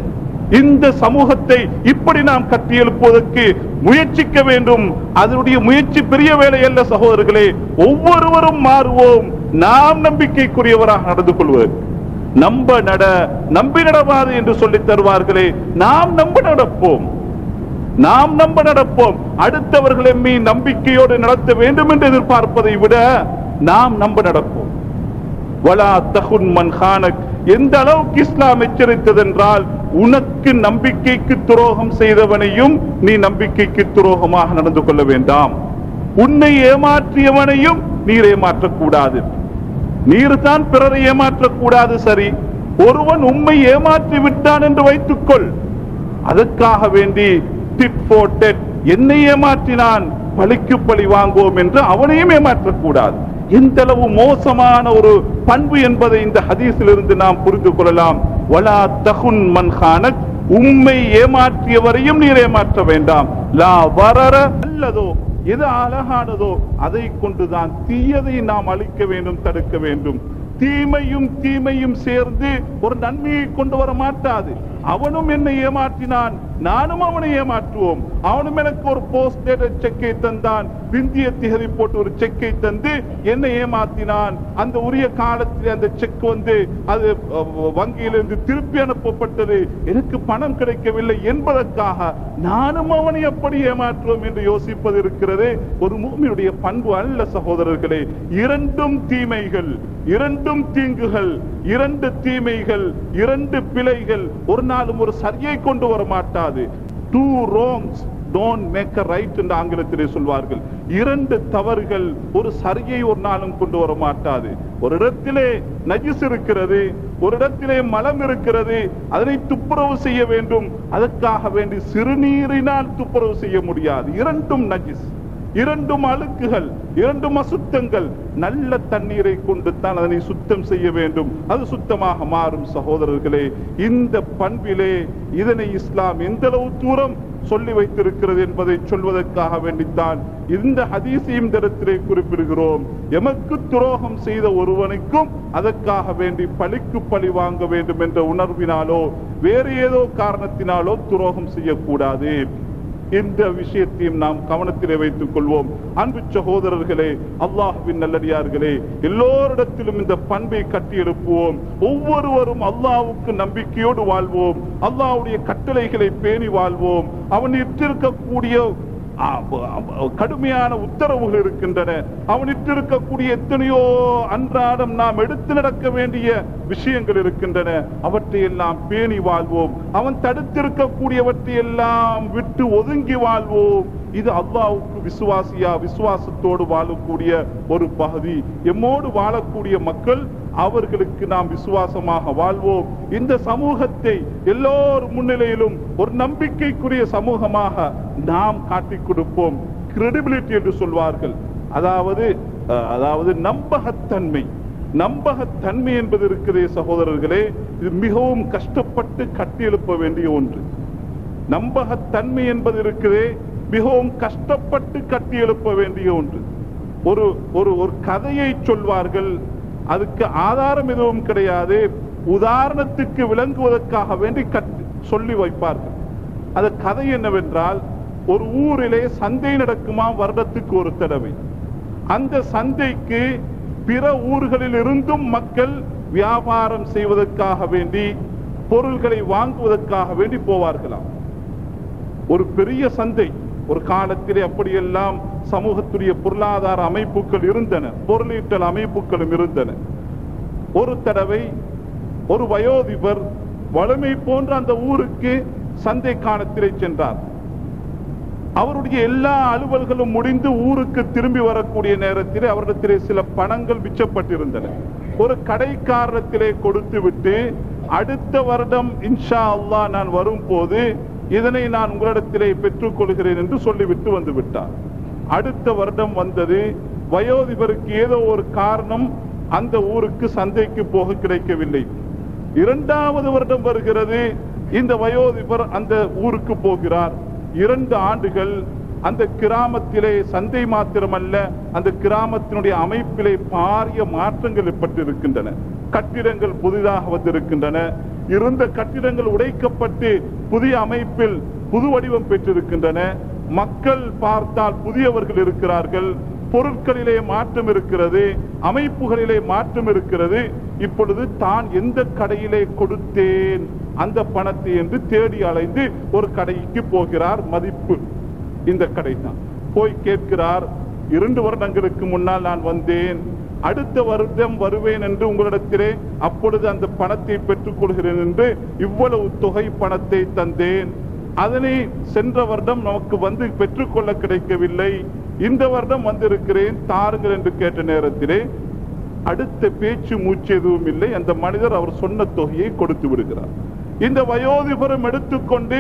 இந்த சமூகத்தை இப்படி நாம் கட்டியெழுப்புவதற்கு முயற்சிக்க வேண்டும் அதனுடைய முயற்சி பெரிய வேலை அல்ல சகோதரர்களே ஒவ்வொருவரும் மாறுவோம் நாம் நம்பிக்கைக்குரியவராக நடந்து கொள்வது நம்ப நட நம்பி நடவாது என்று சொல்லித் தருவார்களே நாம் நம்ப நடப்போம் நாம் நம்ப நடப்போம் அடுத்தவர்கள் எம்மை நம்பிக்கையோடு நடத்த வேண்டும் என்று எதிர்பார்ப்பதை விட நாம் நம்ப நடப்போம் வலா தகுன் மன் கானக் எந்த அளவுக்கு இஸ்லாம் எச்சரித்ததென்றால் உனக்கு நம்பிக்கைக்கு துரோகம் செய்தவனையும் நீ நம்பிக்கைக்கு துரோகமாக நடந்து கொள்ள வேண்டாம் உன்னை ஏமாற்றியவனையும் நீர் ஏமாற்றக்கூடாது நீர் தான் பிறரை ஏமாற்றக்கூடாது சரி ஒருவன் உம்மை ஏமாற்றி விட்டான் என்று வைத்துக்கொள் அதற்காக வேண்டி டிட் for tat என்னை ஏமாற்றினான் பழிக்கு பழி வாங்குவோம் என்று அவனையும் ஏமாற்றக்கூடாது எந்த அளவு மோசமான ஒரு பண்பு என்பதை இந்த ஹதீஸிலிருந்து நாம் புரிந்து கொள்ளலாம் வலா தகுன் மன் கானக் உம்மை ஏமாற்றியவரையும் நீர் ஏமாற்ற வேண்டாம் லா வரர அல்லதோ எது அழகானதோ அதை கொண்டுதான் தீயதை நாம் அழிக்க வேண்டும் தடுக்க வேண்டும் தீமையும் தீமையும் சேர்ந்து ஒரு நன்மையை கொண்டு வர மாட்டாது அவனும் என்னை ஏமாற்றினான் நானும் அவனை ஏமாற்றுவோம் அவனும் எனக்கு ஒரு போஸ்ட் செக்கை தந்தான் பிந்திய திகதி போட்டு ஒரு செக்கை தந்து என்னை ஏமாத்தினான் அந்த உரிய காலத்தில் அந்த செக் வந்து அது அஹ், வங்கியிலிருந்து திருப்பி அனுப்பப்பட்டது எனக்கு பணம் கிடைக்கவில்லை என்பதற்காக நானும் அவனை எப்படி ஏமாற்றுவோம் என்று யோசிப்பது இருக்கிறது ஒரு மூமியுடைய பண்பு அல்ல சகோதரர்களே இரண்டும் தீமைகள் இரண்டும் தீங்குகள் இரண்டு தீமைகள் இரண்டு பிழைகள் ஒரு நாளும் ஒரு சரியை கொண்டு வர மாட்டாது two wrongs don't make a right என்று ஆங்கிலத்திலே சொல்வார்கள் இரண்டு தவறுகள் ஒரு சரியை ஒரு நாளும் கொண்டு வர மாட்டாது ஒரு இடத்திலே நஜிஸ் இருக்கிறது ஒரு இடத்திலே மலம் இருக்கிறது அதனை துப்புரவு செய்ய வேண்டும் அதற்காக வேண்டி சிறுநீரினால் துப்புரவு செய்ய முடியாது இரண்டும் நஜிஸ் இரண்டும் அழுக்குகள் இரண்டும் அசுத்தங்கள் நல்ல தண்ணீரை கொண்டு தான் அதனை சுத்தம் செய்ய வேண்டும் அது சுத்தமாக மாறும் சகோதரர்களே இந்த பண்பிலே இதனை இஸ்லாம் எந்த அளவு தூரம் சொல்லி வைத்திருக்கிறது என்பதை சொல்வதற்காக வேண்டித்தான் இந்த ஹதீஸையும் இந்த இடத்திலே குறிப்பிடுகிறோம் எமக்கு துரோகம் செய்த ஒருவனுக்கும் அதற்காக வேண்டி பழிக்கு பழி வாங்க வேண்டும் என்ற உணர்வினாலோ வேறு ஏதோ காரணத்தினாலோ துரோகம் செய்யக்கூடாது இந்த விஷயத்தையும் நாம் கவனத்திலே வைத்துக் கொள்வோம் அன்பு சகோதரர்களே அல்லாஹ்வின் நல்லடியார்களே எல்லோரிடத்திலும் இந்த பண்பை கட்டி எழுப்புவோம் ஒவ்வொருவரும் அல்லாஹ்வுக்கு நம்பிக்கையோடு வாழ்வோம் அல்லாஹ்வுடைய கட்டளைகளை பேணி வாழ்வோம் அவன் இட்டிருக்கக்கூடிய ஆ, ப- கடுமையான உத்தரவுகள் இருக்கின்றன அவன் இட்டிருக்கக்கூடிய எத்தனையோ அன்றாடம் நாம் எடுத்து நடக்க வேண்டிய விஷயங்கள் இருக்கின்றன அவற்றை எல்லாம் பேணி வாழ்வோம் அவன் தடுத்திருக்கக்கூடியவற்றை எல்லாம் விட்டு ஒதுங்கி வாழ்வோம் இது அல்லாஹ்வுக்கு விசுவாசியா விசுவாசத்தோடு வாழக்கூடிய ஒரு பகுதி எம்மோடு வாழக்கூடிய மக்கள் அவர்களுக்கு நாம் விசுவாசமாக வாழ்வோம் இந்த சமூகத்தை எல்லோர் முன்னிலையிலும் ஒரு நம்பிக்கைக்குரிய சமூகமாக நாம் காட்டிக் கொடுப்போம் கிரெடிபிலிட்டி என்று சொல்வார்கள் அதாவது அஹ், அதாவது நம்பகத்தன்மை நம்பகத்தன்மை என்பது இருக்கிறதே சகோதரர்களே இது மிகவும் கஷ்டப்பட்டு கட்டியெழுப்ப வேண்டிய ஒன்று நம்பகத்தன்மை என்பது இருக்கிறதே மிகவும் கஷ்டப்பட்டு கட்டி எழுப்ப வேண்டிய ஒன்று ஒரு ஒரு ஒரு கதையை சொல்வார்கள் அதுக்கு ஆதாரம் எதுவும் கிடையாது உதாரணத்துக்கு விளங்குவதற்காக வேண்டி கட்டி சொல்லி வைப்பார்கள் அந்த கதை என்னவென்றால் ஒரு ஊரிலே சந்தை நடக்குமா வருடத்துக்கு ஒரு தடவை அந்த சந்தைக்கு பிற ஊர்களில் இருந்தும் மக்கள் வியாபாரம் செய்வதற்காக வேண்டி பொருள்களை வாங்குவதற்காக வேண்டி போவார்களாம் ஒரு பெரிய சந்தை ஒரு காலத்திலே அப்படியெல்லாம் சமூகத்துடைய பொருளாதார அமைப்புகள் இருந்தன பொருளீட்டல் அமைப்புகளும் இருந்தன ஒரு தடவை ஒரு வயோதிபர் வலிமை போன்ற அந்த ஊருக்கு சந்தை காலத்திலே சென்றார் அவருடைய எல்லா அலுவல்களும் முடிந்து ஊருக்கு திரும்பி வரக்கூடிய நேரத்திலே அவரிடத்திலே சில பணங்கள் மிச்சப்பட்டிருந்தன ஒரு கடைக்காரத்திலே கொடுத்து விட்டு அடுத்த வருடம் இன்ஷா அல்லாஹ் நான் வரும்போது இதனை நான் உங்களிடத்திலே பெற்றுக் கொள்கிறேன் என்று சொல்லிவிட்டு வந்து விட்டார் அடுத்த வருடம் வந்தது வயோதிபருக்கு ஏதோ ஒரு காரணம் அந்த ஊருக்கு சந்தைக்கு போக கிடைக்கவில்லை இரண்டாவது வருடம் வருகிறது இந்த வயோதிபர் அந்த ஊருக்கு போகிறார் இரண்டு ஆண்டுகள் அந்த கிராமத்திலே சந்தை மாத்திரமல்ல அந்த கிராமத்தினுடைய அமைப்பிலே பாரிய மாற்றங்கள் ஏற்பட்டிருக்கின்றன கட்டிடங்கள் புதிதாக வந்திருக்கின்றன இருந்த கட்டிடங்கள் உடைக்கப்பட்டு புதிய அமைப்பில் புது வடிவம் பெற்றிருக்கின்றன மக்கள் பார்த்தால் புதியவர்கள் இருக்கிறார்கள் பொருட்களிலே மாற்றம் இருக்கிறது அமைப்புகளிலே மாற்றம் இருக்கிறது இப்பொழுது தான் எந்த கடையிலே கொடுத்தேன் அந்த பணத்தை என்று தேடி அலைந்து ஒரு கடைக்கு போகிறார் மதிப்பு இந்த கடை தான் போய் கேட்கிறார் இரண்டு வருடங்களுக்கு முன்னால் நான் வந்தேன் அடுத்த வருடம் வருவேன் என்று உங்களிடத்திலே அப்பொழுது அந்த பணத்தை பெற்றுக் கொள்கிறேன் என்று இவ்வளவு தொகை பணத்தை தந்தேன் அதனை சென்ற வருடம் நமக்கு வந்து பெற்றுக்கொள்ள கிடைக்கவில்லை இந்த வருடம் வந்திருக்கிறேன் தாருங்கள் என்று கேட்ட நேரத்திலே அடுத்த பேச்சு மூச்சு எதுவும் இல்லை அந்த மனிதர் அவர் சொன்ன தொகையை கொடுத்து விடுகிறார் இந்த வயோதிபரம் எடுத்துக்கொண்டு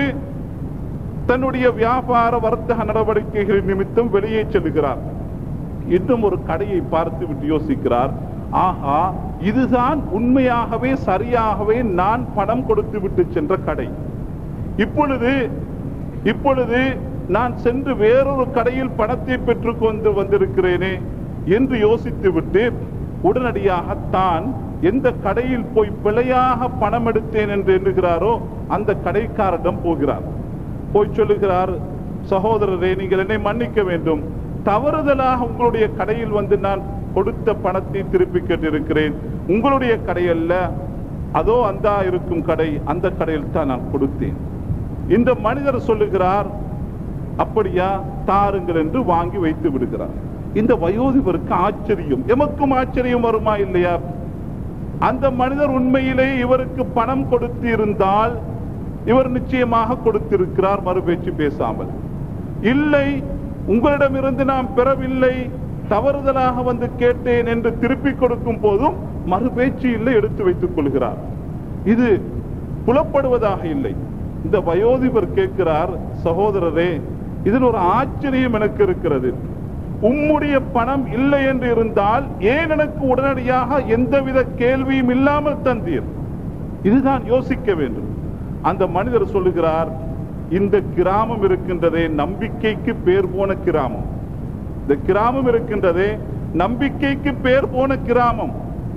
தன்னுடைய வியாபார வர்த்தக நடவடிக்கைகளின் நிமித்தம் வெளியே செல்கிறார் இன்னும் ஒரு கடையை பார்த்து விட்டு யோசிக்கிறார் ஆஹா இதுதான் உண்மையாகவே சரியாகவே நான் பணம் கொடுத்து விட்டு சென்ற கடை இப்பொழுது இப்பொழுது நான் சென்று வேறொரு கடையில் பணத்தை பெற்றுக் கொண்டு வந்திருக்கிறேனே என்று யோசித்து விட்டு உடனடியாக தான் எந்த கடையில் போய் பிழையாக பணம் எடுத்தேன் என்று எண்ணுகிறாரோ அந்த கடைக்காரரிடம் போகிறார் போய் சொல்லுகிறார் சகோதரரே நீங்கள் என்னை மன்னிக்க வேண்டும் தவறுதலாக உங்களுடைய கடையில் வந்து நான் கொடுத்த பணத்தை திருப்பி கேட்டிருக்கிறேன் உங்களுடைய கடையல்ல அதோ அந்த இருக்கும் கடை அந்த கடையில் தான் நான் கொடுத்தேன் இந்த மனிதர் சொல்லுகிறார் அப்படியா தாருங்கள் என்று வாங்கி வைத்து விடுகிறார் இந்த வயோதிபருக்கு ஆச்சரியம் எமக்கும் ஆச்சரியம் வருமா இல்லையா அந்த மனிதர் உண்மையிலே இவருக்கு பணம் கொடுத்து இருந்தால் இவர் நிச்சயமாக கொடுத்திருக்கிறார் மறுபேச்சு பேசாமல் இல்லை உங்களிடமிருந்து நான் பெறவில்லை தவறுதலாக வந்து கேட்டேன் என்று திருப்பி கொடுக்கும் போதும் மறுபேச்சு இல்லை எடுத்து வைத்துக் கொள்கிறார் இது புலப்படுவதாக இல்லை இந்த வயோதிபர் கேட்கிறார் சகோதரரே இதில் ஒரு ஆச்சரியம் எனக்கு இருக்கிறது உம்முடைய பணம் இல்லை என்று இருந்தால் ஏன் எனக்கு உடனடியாக எந்தவித கேள்வியும் இல்லாமல் தந்தீர் இதுதான் யோசிக்க வேண்டும் அந்த மனிதர் சொல்லுகிறார் இந்த கிராமம் இருக்கின்றதே நம்பிக்கைக்கு பேர் போன கிராமம் இந்த கிராமம் இருக்கின்றதே நம்பிக்கைக்கு பேர் போன கிராமம்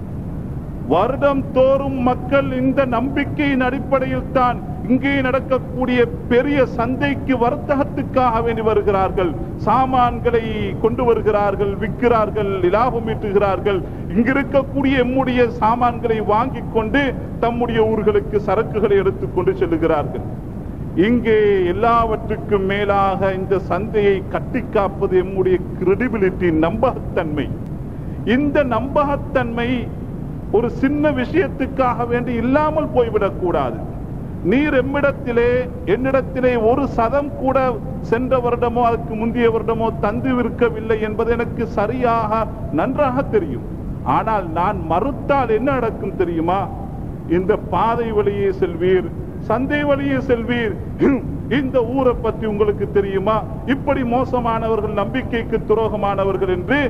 வருடம் தோறும் மக்கள் இந்த நம்பிக்கையின் அடிப்படையில் தான் இங்கே நடக்கக்கூடிய பெரிய சந்தைக்கு வர்த்தகத்துக்காக வேண்டி வருகிறார்கள் சாமான்களை கொண்டு வருகிறார்கள் விற்கிறார்கள் லாபம் ஈட்டுகிறார்கள் இங்கிருக்கக்கூடிய எம்முடைய சாமான்களை வாங்கிக் கொண்டு தம்முடைய ஊர்களுக்கு சரக்குகளை எடுத்துக்கொண்டு செல்லுகிறார்கள் இங்கே எல்லாவற்றுக்கும் மேலாக இந்த சந்தையை கட்டி காப்பது எம்முடைய கிரெடிபிலிட்டி நம்பகத்தன்மை இந்த நம்பகத்தன்மை ஒரு சின்ன விஷயத்துக்காக வேண்டி இல்லாமல் போய்விடக் கூடாது நீர் எம்மிடத்திலே என்னிடத்திலே ஒரு சதம் கூட சென்ற வருடமோ அதுக்கு முந்தைய வருடமோ தந்து விற்கவில்லை என்பது எனக்கு சரியாக நன்றாக தெரியும் ஆனால் நான் மறுத்தால் என்ன நடக்கும் தெரியுமா இந்த பாதை வழியே செல்வீர் சந்தை வழியே செல்வீர் இந்த ஊரை பற்றி உங்களுக்கு தெரியுமா இப்படி மோசமானவர்கள் நம்பிக்கைக்கு துரோகமானவர்கள் என்று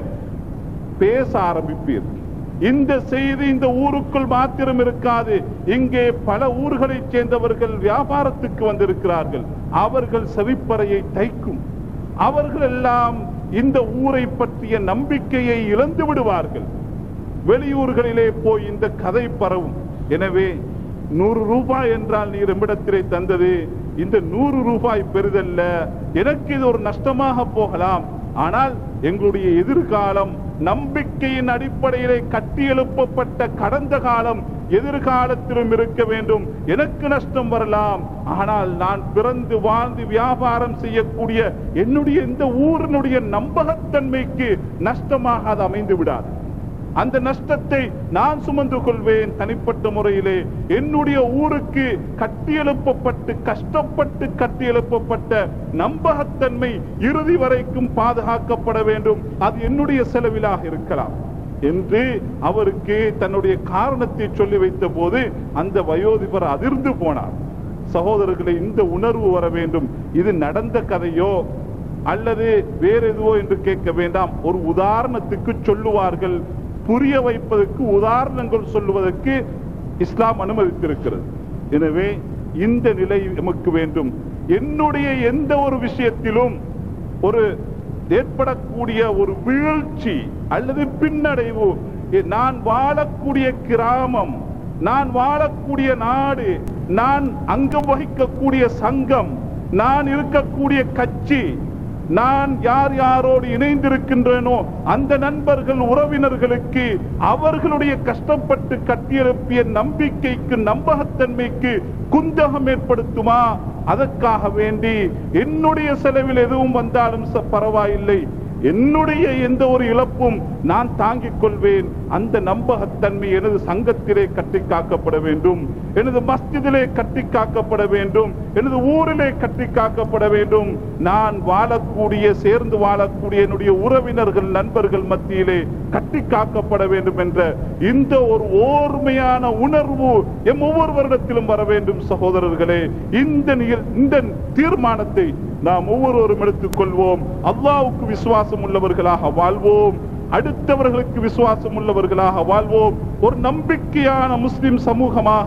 பேச ஆரம்பிப்பீர் இந்த செய்தி இந்த ஊருக்குள் மாத்திரம் இருக்காது இங்கே பல ஊர்களைச் சேர்ந்தவர்கள் வியாபாரத்துக்கு வந்திருக்கிறார்கள் அவர்கள் செவிப்பறையை தைக்கும் அவர்கள் எல்லாம் இந்த ஊரை பற்றிய நம்பிக்கையை இழந்து விடுவார்கள் வெளியூர்களிலே போய் இந்த கதை பரவும் எனவே நூறு ரூபாய் என்றால் நீர் எம்மிடத்திலே தந்தது இந்த நூறு ரூபாய் பெரிதல்ல எனக்கு இது ஒரு நஷ்டமாக போகலாம் ஆனால் எங்களுடைய எதிர்காலம் நம்பிக்கையின் அடிப்படையிலே கட்டி எழுப்பப்பட்ட கடந்த காலம் எதிர்காலத்திலும் இருக்க வேண்டும் எனக்கு நஷ்டம் வரலாம் ஆனால் நான் பிறந்து வாழ்ந்து வியாபாரம் செய்யக்கூடிய என்னுடைய இந்த ஊரினுடைய நம்பகத்தன்மைக்கு நஷ்டமாக அது அமைந்து விடாது அந்த நஷ்டத்தை நான் சுமந்து கொள்வேன் தனிப்பட்ட முறையிலே என்னுடைய ஊருக்கு கட்டியெழுப்பப்பட்டு கஷ்டப்பட்டு கட்டியெழுப்பப்பட்ட நம்பகத்தன்மை இறுதி வரைக்கும் பாதுகாக்கப்பட வேண்டும் அது என்னுடைய செலவிலாக இருக்கலாம் என்று அவருக்கு தன்னுடைய காரணத்தை சொல்லி வைத்த போது அந்த வயோதிபர் அதிர்ந்து போனார் சகோதரர்களே இந்த உணர்வு வர வேண்டும் இது நடந்த கதையோ அல்லது வேற எதுவோ என்று கேட்க வேண்டாம் ஒரு உதாரணத்துக்கு சொல்லுவார்கள் புரிய வைப்பதற்கு உதாரணங்கள் சொல்லுவதற்கு இஸ்லாம் அனுமதித்திருக்கிறது எனவே இந்த நிலை நமக்கு வேண்டும் என்னுடைய எந்த ஒரு விஷயத்திலும் ஒரு ஏற்படக்கூடிய ஒரு வீழ்ச்சி அல்லது பின்னடைவு எ- நான் வாழக்கூடிய கிராமம் நான் வாழக்கூடிய நாடு நான் அங்கம் வகிக்கக்கூடிய சங்கம் நான் இருக்கக்கூடிய கட்சி நான் யார் யாரோடு இணைந்திருக்கின்றேனோ அந்த நண்பர்கள் உறவினர்களுக்கு அவர்களுடைய கஷ்டப்பட்டு கட்டியெழுப்பிய நம்பிக்கைக்கு நம்பகத்தன்மைக்கு குந்தகம் ஏற்படுத்துமா அதற்காக வேண்டி என்னுடைய செலவில் எதுவும் வந்தாலும் ச- பரவாயில்லை என்னுடைய எந்த ஒரு இழப்பும் நான் தாங்கிக் கொள்வேன் அந்த நம்பகத்தன்மை எனது சங்கத்திலே கட்டி காக்கப்பட வேண்டும் எனது மஸ்ஜிதிலே கட்டி காக்கப்பட வேண்டும் எனது ஊரிலே கட்டி காக்கப்பட வேண்டும் நான் வாழக்கூடிய சேர்ந்து வாழக்கூடிய என்னுடைய உறவினர்கள் நண்பர்கள் மத்தியிலே கட்டி காக்கப்பட வேண்டும் என்ற இந்த ஒரு ஓர்மையான உணர்வு எம் ஒவ்வொருவரிடத்திலும் வர வேண்டும் சகோதரர்களே இந்த நிகழ்- இந்த தீர்மானத்தை நாம் ஒவ்வொருவரும் எடுத்துக் கொள்வோம் அல்லாவுக்கு விசுவாசம் உள்ளவர்களாக வாழ்வோம் அடுத்தவர்களுக்கு விசுவாசம் உள்ளவர்களாக வாழ்வோம் ஒரு நம்பிக்கையான முஸ்லிம் சமூகமாக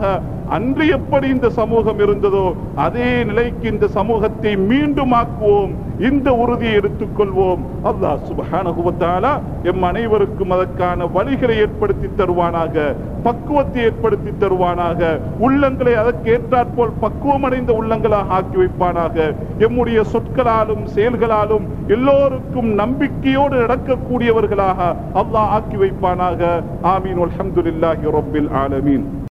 அன்று எப்படி இந்த சமூகம் இருந்ததோ அதே நிலைக்கு இந்த சமூகத்தை மீண்டும் ஆக்குவோம் இந்த உறுதியை எடுத்துக்கொள்வோம் அல்லாஹ் சுப்ஹானஹு வ தஆலா எம் அனைவருக்கும் அதற்கான வழிகளை ஏற்படுத்தி தருவானாக பக்குவத்தை ஏற்படுத்தி தருவானாக உள்ளங்களை அதற்கு ஏற்றாற்போல் பக்குவமடைந்த உள்ளங்களாக ஆக்கி வைப்பானாக எம்முடைய சொற்களாலும் செயல்களாலும் எல்லோருக்கும் நம்பிக்கையோடு நடக்கக்கூடியவர்களாக அல்லாஹ் ஆக்கி வைப்பானாக ஆமீன் அல்ஹம்துலில்லாஹி ரப்பில் ஆலமீன்